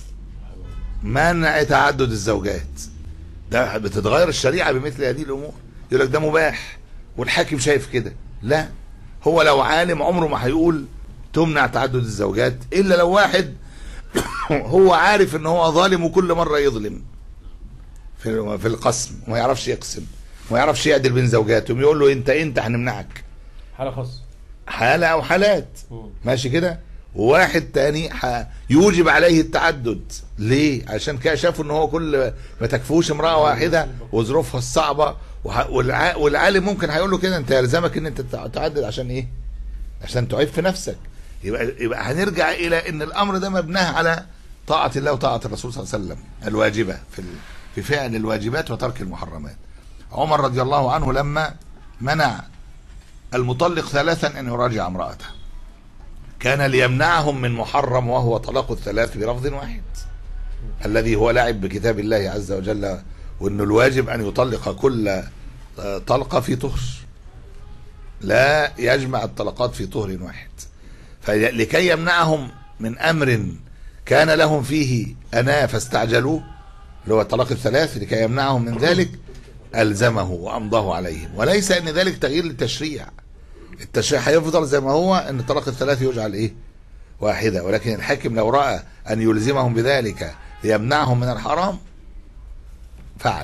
منع تعدد الزوجات ده بتتغير الشريعه بمثل هذه الامور يقول لك ده مباح والحاكم شايف كده لا هو لو عالم عمره ما هيقول تمنع تعدد الزوجات الا لو واحد هو عارف ان هو ظالم وكل مره يظلم في في القسم وما يعرفش يقسم وما يعرفش يعدل بين زوجاته يقول له انت انت هنمنعك حاله خاصه حاله او حالات مم. ماشي كده وواحد تاني ح- يوجب عليه التعدد ليه عشان كده شافوا ان هو كل ما تكفوش امراه واحده وظروفها الصعبه وح- والع- والعالم ممكن هيقول له كده انت يلزمك ان انت تع- تعدد عشان ايه عشان تعيب في نفسك يبقى يبقى هنرجع الى ان الامر ده مبناه على طاعه الله وطاعه الرسول صلى الله عليه وسلم الواجبه في ال- في فعل الواجبات وترك المحرمات عمر رضي الله عنه لما منع المطلق ثلاثا ان يراجع امراته كان ليمنعهم من محرم وهو طلاق الثلاث بلفظ واحد الذي هو لعب بكتاب الله عز وجل وانه الواجب ان يطلق كل طلقه في طهر لا يجمع الطلقات في طهر واحد فلكي يمنعهم من امر كان لهم فيه انا فاستعجلوه اللي هو الطلاق الثلاث لكي يمنعهم من ذلك الزمه وامضاه عليهم وليس ان ذلك تغيير للتشريع التشريع هيفضل زي ما هو ان الطلاق الثلاث يجعل ايه واحده ولكن الحاكم لو راى ان يلزمهم بذلك ليمنعهم من الحرام فعل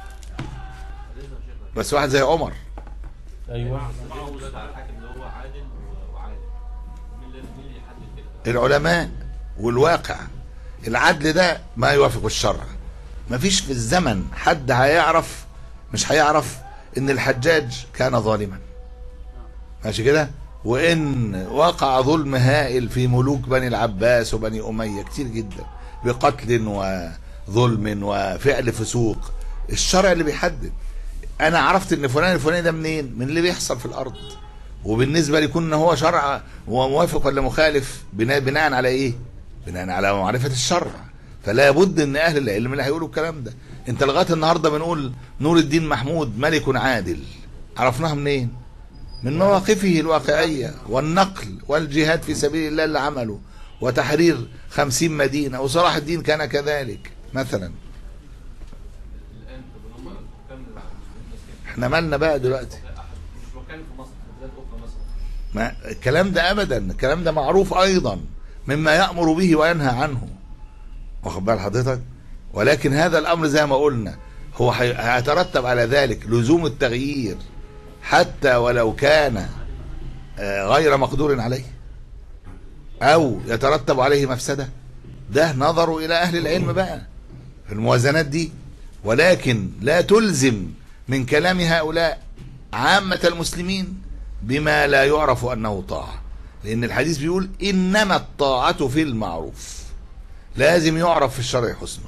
بس واحد زي عمر ايوه معه ده على الحاكم اللي هو عادل وعادل مين اللي مين اللي يحدد كده؟ العلماء والواقع العدل ده ما يوافق الشرع مفيش في الزمن حد هيعرف مش هيعرف ان الحجاج كان ظالما ماشي كده وان وقع ظلم هائل في ملوك بني العباس وبني اميه كتير جدا بقتل وظلم وفعل فسوق الشرع اللي بيحدد انا عرفت ان فلان الفلاني ده منين من اللي بيحصل في الارض وبالنسبه لي كنا هو شرع هو موافق ولا مخالف بناء بناء على ايه بناء على معرفه الشرع فلا بد ان اهل العلم اللي هيقولوا الكلام ده انت لغايه النهارده بنقول نور الدين محمود ملك عادل عرفناها منين من مواقفه الواقعيه والنقل والجهاد في سبيل الله اللي عمله وتحرير خمسين مدينه وصلاح الدين كان كذلك مثلا الان طب هم كام المسلمين احنا مالنا بقى دلوقتي مش مكان في مصر في بلاد اخرى مثلا ما الكلام ده ابدا الكلام ده معروف ايضا مما يامر به وينهى عنه واخد بال حضرتك ولكن هذا الامر زي ما قلنا هو هي- هيترتب على ذلك لزوم التغيير حتى ولو كان آه، غير مقدور عليه او يترتب عليه مفسده ده نظروا الى اهل العلم بقى في الموازنات دي ولكن لا تلزم من كلام هؤلاء عامة المسلمين بما لا يعرف أنه طاعة لأن الحديث بيقول إنما الطاعة في المعروف لازم يعرف في الشرع حسنه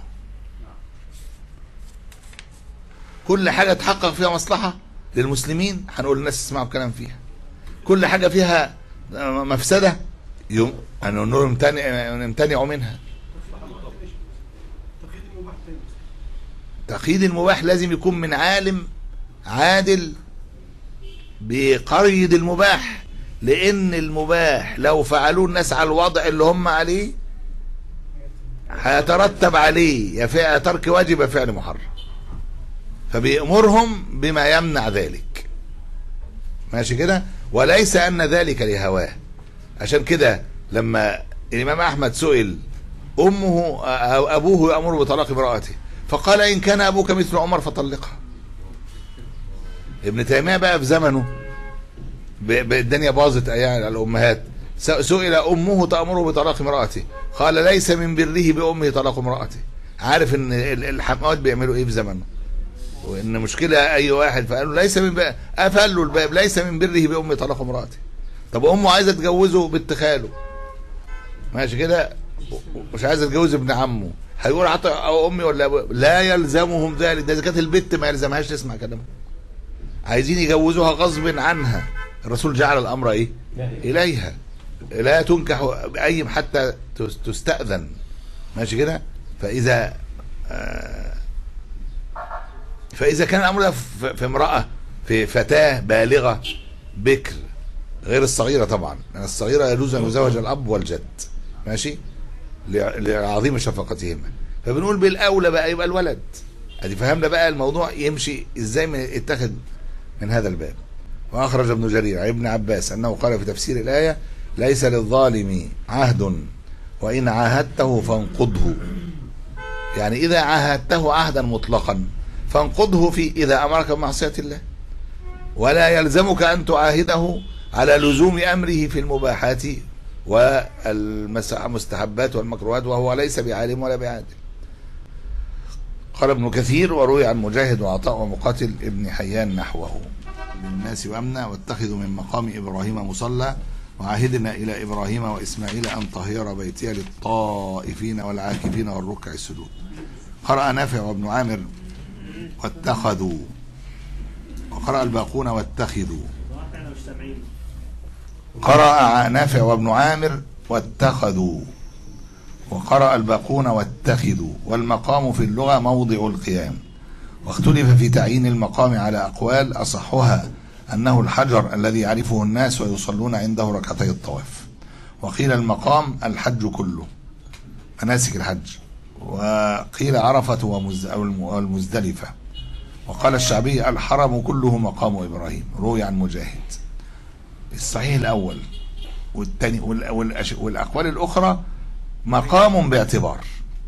كل حاجة تحقق فيها مصلحة للمسلمين هنقول الناس يسمعوا الكلام فيها كل حاجة فيها مفسدة يوم أن نمتنع نمتنع منها تقييد المباح فين؟ تقييد المباح لازم يكون من عالم عادل بقيد المباح لان المباح لو فعلوه الناس على الوضع اللي هم عليه هيترتب عليه يا فعل ترك واجب يا فعل محرم فبيأمرهم بما يمنع ذلك ماشي كده وليس أن ذلك لهواه عشان كده لما الإمام أحمد سئل أمه أو أبوه يأمر بطلاق امرأته فقال إن كان أبوك مثل عمر فطلقها ابن تيمية بقى في زمنه ب- ب- الدنيا باظت أيام على الأمهات س- سئل أمه تأمره بطلاق امرأته قال ليس من بره بأمه طلاق امرأته عارف ان ال- الحموات بيعملوا ايه في زمنه وان مشكله اي واحد فقالوا ليس من بقى قفل له الباب ليس من بره بامه طلاق امراته طب امه عايزه تجوزه بنت خاله ماشي كده مش عايزه تجوز ابن عمه هيقول عطى او امي ولا أبو لا يلزمهم ذلك ده اذا كانت البت ما يلزمهاش تسمع كلامه عايزين يجوزوها غصب عنها الرسول جعل الامر ايه اليها لا تنكح اي حتى تس- تستاذن ماشي كده فاذا آه، فاذا كان الامر ده في في امراه في فتاه بالغه بكر غير الصغيره طبعا لان الصغيره يجوز ان يزوج الاب والجد ماشي لع- لعظيم شفقتهما فبنقول بالاولى بقى يبقى الولد ادي فهمنا بقى الموضوع يمشي ازاي من اتخذ من هذا الباب واخرج ابن جرير عن ابن عباس انه قال في تفسير الايه ليس للظالم عهد وان عاهدته فانقضه يعني اذا عاهدته عهدا مطلقا فانقضه في اذا امرك بمعصيه الله ولا يلزمك ان تعاهده على لزوم امره في المباحات والمستحبات والمكروهات وهو ليس بعالم ولا بعادل قال ابن كثير وروي عن مجاهد وعطاء ومقاتل ابن حيان نحوه للناس وامنا واتخذوا من مقام ابراهيم مصلى وعهدنا الى ابراهيم واسماعيل ان طهر بيتي للطائفين والعاكفين والركع السجود قرأ نافع وابن عامر واتخذوا وقرأ الباقون واتخذوا قرأ نافع وابن عامر واتخذوا وقرأ الباقون واتخذوا والمقام في اللغة موضع القيام واختلف في تعيين المقام على أقوال أصحها أنه الحجر الذي يعرفه الناس ويصلون عنده ركعتي الطواف وقيل المقام الحج كله مناسك الحج وقيل عرفة ومز- أو الم- والمزدلفة وقال الشعبي الحرم كله مقام إبراهيم روي عن مجاهد الصحيح الأول والتاني وال- والأش- والأقوال الأخرى مقام باعتبار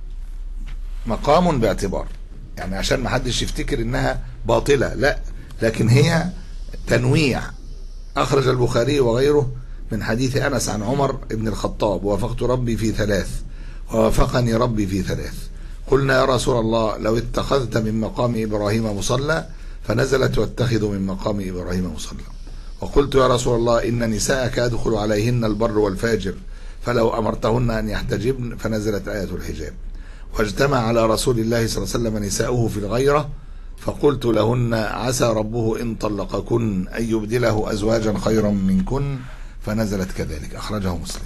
مقام باعتبار يعني عشان ما حدش يفتكر انها باطلة لا لكن هي تنويع اخرج البخاري وغيره من حديث انس عن عمر بن الخطاب وافقت ربي في ثلاث ووافقني ربي في ثلاث قلنا يا رسول الله لو اتخذت من مقام ابراهيم مصلى فنزلت واتخذ من مقام ابراهيم مصلى وقلت يا رسول الله ان نساءك يدخل عليهن البر والفاجر فلو امرتهن ان يحتجبن فنزلت ايه الحجاب واجتمع على رسول الله صلى الله عليه وسلم نساؤه في الغيرة فقلت لهن عسى ربه إن طلقكن أن يبدله أزواجا خيرا منكن فنزلت كذلك أخرجه مسلم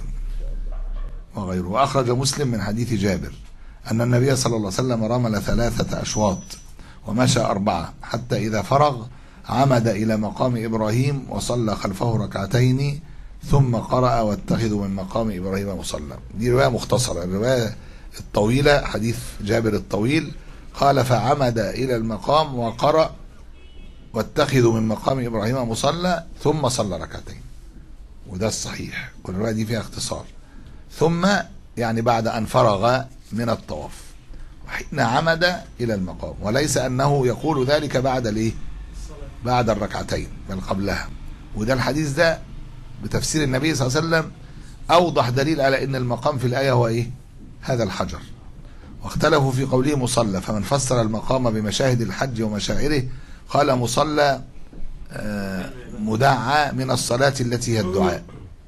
وغيره وأخرج مسلم من حديث جابر أن النبي صلى الله عليه وسلم رمل ثلاثة أشواط ومشى أربعة حتى إذا فرغ عمد إلى مقام إبراهيم وصلى خلفه ركعتين ثم قرأ واتخذوا من مقام إبراهيم مصلى دي رواية مختصرة الرواية الطويلة حديث جابر الطويل قال فعمد إلى المقام وقرأ واتخذوا من مقام إبراهيم مصلى ثم صلى ركعتين وده الصحيح والرواية دي فيها اختصار ثم يعني بعد أن فرغ من الطواف وحين عمد إلى المقام وليس أنه يقول ذلك بعد الإيه بعد الركعتين بل قبلها وده الحديث ده بتفسير النبي صلى الله عليه وسلم أوضح دليل على أن المقام في الآية هو إيه هذا الحجر واختلفوا في قوله مصلى فمن فسر المقام بمشاهد الحج ومشاعره قال مصلى آه، مدعى من الصلاة التي هي الدعاء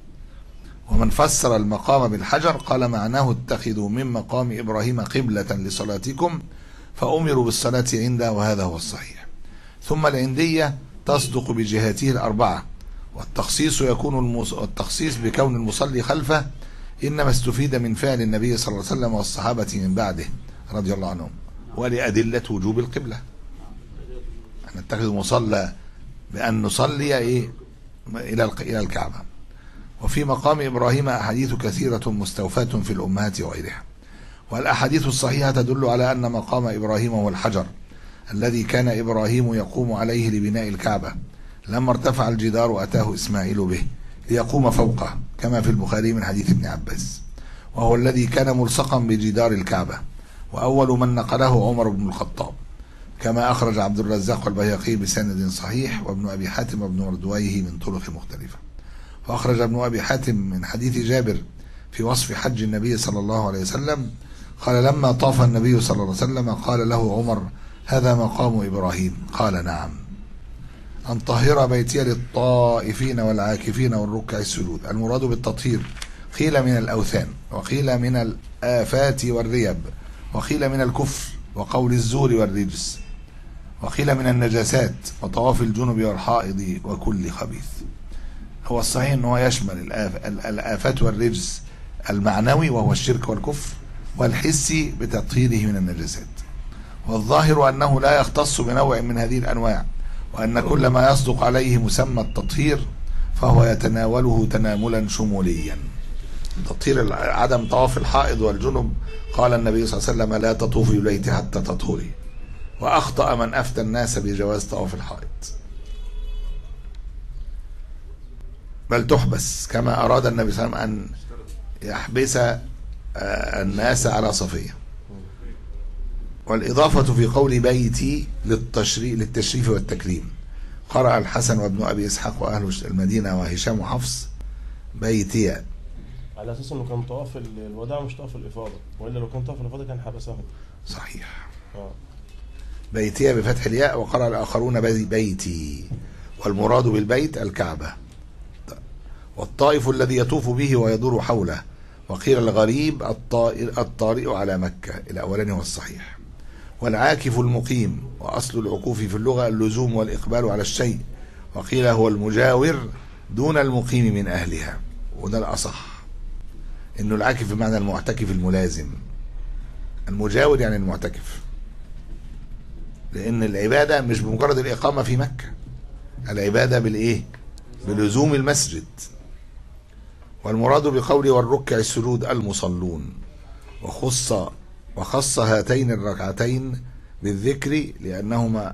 ومن فسر المقام بالحجر قال معناه اتخذوا من مقام إبراهيم قبلة لصلاتكم فأمروا بالصلاة عنده وهذا هو الصحيح ثم العندية تصدق بجهاته الأربعة والتخصيص يكون المص... التخصيص بكون المصلي خلفه إنما استفيد من فعل النبي صلى الله عليه وسلم والصحابة من بعده رضي الله عنهم ولأدلة وجوب القبلة نتخذ مصلى بأن نصلي إيه إلى الق- إلى الكعبة وفي مقام إبراهيم أحاديث كثيرة مستوفاة في الأمهات وغيرها والأحاديث الصحيحة تدل على أن مقام إبراهيم هو الحجر الذي كان إبراهيم يقوم عليه لبناء الكعبة لما ارتفع الجدار أتاه إسماعيل به ليقوم فوقه كما في البخاري من حديث ابن عباس وهو الذي كان ملصقا بجدار الكعبة وأول من نقله عمر بن الخطاب كما أخرج عبد الرزاق والبيهقي بسند صحيح وابن أبي حاتم وابن مردويه من طرق مختلفة وأخرج ابن أبي حاتم من حديث جابر في وصف حج النبي صلى الله عليه وسلم قال لما طاف النبي صلى الله عليه وسلم قال له عمر هذا مقام إبراهيم قال نعم أن طهر بيتي للطائفين والعاكفين والركع السجود المراد بالتطهير قيل من الأوثان وقيل من الآفات والريب وقيل من الكفر وقول الزور والرجس وقيل من النجاسات وطواف الجنب والحائض وكل خبيث هو الصحيح أنه يشمل الآف- ال- الآفات والرجس المعنوي وهو الشرك والكفر والحسي بتطهيره من النجاسات والظاهر أنه لا يختص بنوع من هذه الأنواع وأن كل ما يصدق عليه مسمى التطهير فهو يتناوله تناملا شموليا تطهير الع- عدم طواف الحائض والجنب قال النبي صلى الله عليه وسلم لا تطوفي البيت حتى تطهري وأخطأ من أفتى الناس بجواز طواف الحائض بل تحبس كما أراد النبي صلى الله عليه وسلم أن يحبس آه، الناس على صفية والإضافة في قول بيتي للتشريف للتشريف والتكريم قرأ الحسن وابن أبي إسحاق وأهل المدينة وهشام وحفص بيتي على اساس انه كان طواف ال- الوداع مش طواف الافاضه والا لو كان طواف الافاضه كان حبسهم صحيح اه بيتي بفتح الياء وقرأ الآخرون بي- بيتي والمراد بالبيت الكعبة والطائف الذي يطوف به ويدور حوله وقيل الغريب الطائر الطارئ على مكة الأولاني هو الصحيح والعاكف المقيم وأصل العكوف في اللغة اللزوم والإقبال على الشيء وقيل هو المجاور دون المقيم من أهلها وده الأصح إنه العاكف بمعنى المعتكف الملازم المجاور يعني المعتكف لأن العبادة مش بمجرد الإقامة في مكة العبادة بالإيه؟ بلزوم المسجد والمراد بقوله والركع السجود المصلون وخص وخص هاتين الركعتين بالذكر لأنهما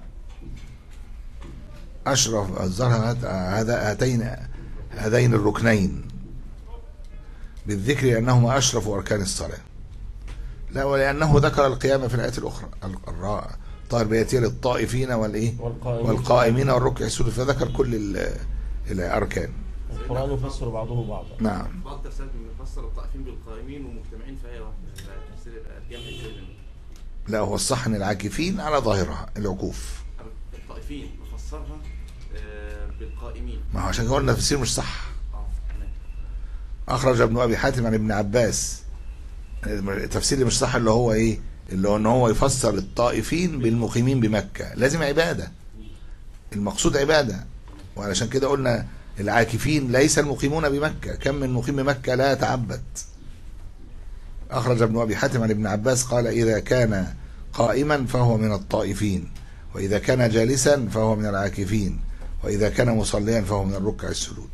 أشرف الظهر هات- هذا هاتين هذين الركنين بالذكر لأنهما أشرف أركان الصلاة لا ولأنه ذكر القيام في الآية الأخرى الراء طاهر بيتي للطائفين والإيه والقائمين والقائمين والركع السجود فذكر كل ال- الأركان القران يفسر بعضه بعضا نعم بعض التفسيرات بيفسر الطائفين بالقائمين ومجتمعين في آية واحدة تفسير الجمع الكلمة لا هو الصح ان العاكفين على ظاهرها العكوف الطائفين بفسرها آه، بالقائمين ما هو عشان كده قلنا التفسير مش صح اه تمام اخرج ابن ابي حاتم عن ابن عباس التفسير اللي مش صح اللي هو ايه اللي هو ان هو يفسر الطائفين بالمقيمين بمكة لازم عبادة المقصود عبادة وعلشان كده قلنا العاكفين ليس المقيمون بمكة كم من مقيم بمكة لا يتعبد أخرج ابن أبي حاتم عن ابن عباس قال إذا كان قائما فهو من الطائفين وإذا كان جالسا فهو من العاكفين وإذا كان مصليا فهو من الركع السجود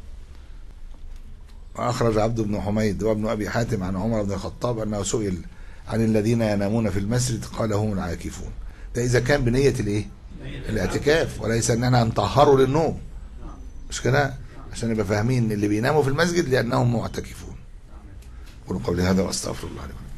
وأخرج عبد بن حميد وابن أبي حاتم عن عمر بن الخطاب أنه سئل عن الذين ينامون في المسجد قال هم العاكفون ده إذا كان بنية الإيه؟ الاعتكاف وليس أننا نطهره للنوم مش كده عشان نبقى فاهمين اللي بيناموا في المسجد لأنهم معتكفون قولوا قولي هذا وأستغفر الله لكم